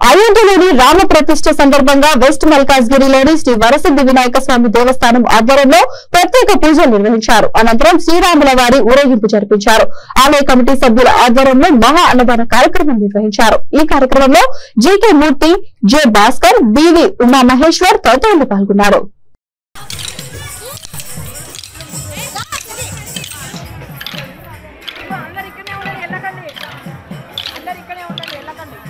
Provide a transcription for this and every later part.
అయోధ్యలోని రామ ప్రతిష్ఠ సందర్భంగా వెస్ట్ మల్కాజ్గిరిలోని శ్రీ వరసిద్ధి వినాయక స్వామి దేవస్థానం ఆధ్వర్యంలో ప్రత్యేక పూజలు నిర్వహించారు అనంతరం శ్రీరాముల వారి ఊరేగింపు జరిపించారు ఆలయ కమిటీ సభ్యుల ఆధ్వర్యంలో మహా అన్నదాన కార్యక్రమం నిర్వహించారు ఈ కార్యక్రమంలో GK Murthy J Bhaskar BV Uma Maheshwar తదితరులు పాల్గొన్నారు అందరు ఇక్కడనే ఉండండి వెళ్ళకండి అందరు ఇక్కడే ఉండండి వెళ్ళకండి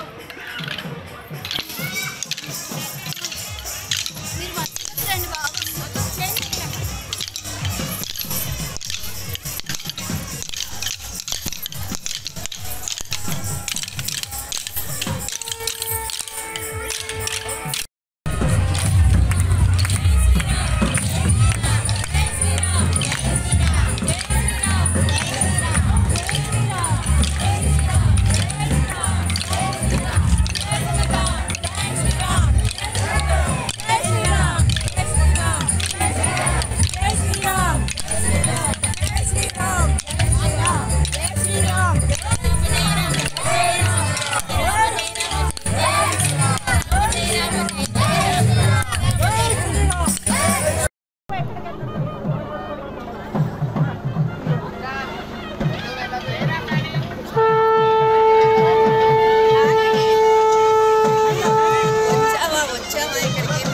వచ్చావా వచ్చావా ఇక్కడికి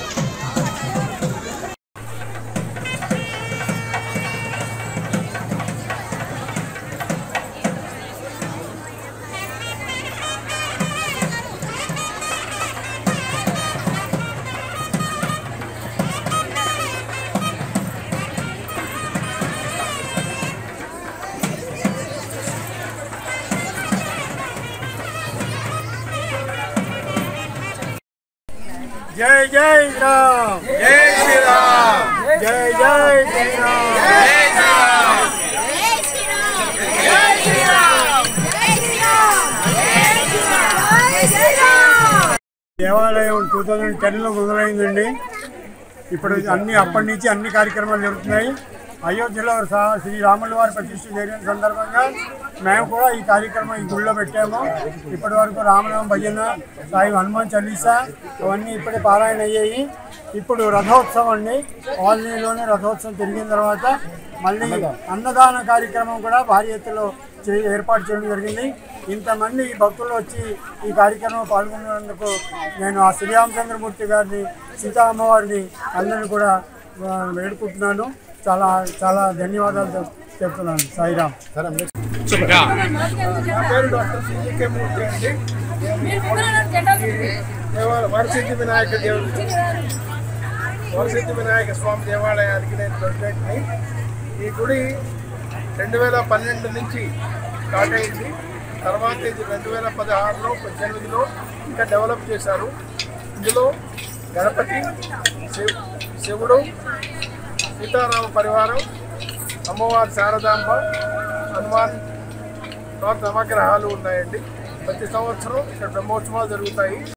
జై జై రామ్ జై శ్రీరామ్ జై జై శ్రీరామ్ దేవాలయం టూ థౌజండ్ టెన్లో మొదలైందండి ఇప్పుడు అన్ని అప్పటి నుంచి అన్ని కార్యక్రమాలు జరుగుతున్నాయి అయోధ్యలో సా- శ్రీ రాముల వారి ప్రతిష్ఠ జరిగిన సందర్భంగా మేము కూడా ఈ కార్యక్రమం ఈ గుళ్ళో పెట్టాము ఇప్పటి వరకు రామనామ భజన సాయి హనుమాన్ చల్లీసా అవన్నీ ఇప్పుడే పారాయణ అయ్యాయి ఇప్పుడు రథోత్సవం అండి కాలనీలోనే రథోత్సవం తిరిగిన తర్వాత మళ్ళీ అన్నదాన కార్యక్రమం కూడా భారీ ఎత్తులో చే- ఏర్పాటు చేయడం జరిగింది ఇంతమంది భక్తులు వచ్చి ఈ కార్యక్రమంలో పాల్గొన్నందుకు నేను ఆ శ్రీరామచంద్రమూర్తి గారిని సీతా అమ్మవారిని అందరిని కూడా ఆ, వేడుకుంటున్నాను చాలా చాలా ధన్యవాదాలు చెప్- చెప్తున్నాను సాయిరామ్ నా పేరు డాక్టర్ సిజికే మూర్తి అండి దేవాలయ వరసిద్ధి వినాయక దేవుడి వరసిద్ధి వినాయక స్వామి దేవాలయానికి నేను ప్రెసిడెంట్ని ఈ గుడి రెండు వేల పన్నెండు నుంచి స్టార్ట్ అయింది తర్వాత ఇది రెండు వేల పదహారులో పద్దెనిమిదిలో ఇంకా డెవలప్ చేశారు ఇందులో గణపతి శివ్ శివుడు సీతారామ పరివారం అమ్మవారి శారదాంబ హనుమాన్ తర్వాత నవగ్రహాలు ఉన్నాయండి ప్రతి సంవత్సరం ఇక్కడ బ్రహ్మోత్సవాలు జరుగుతాయి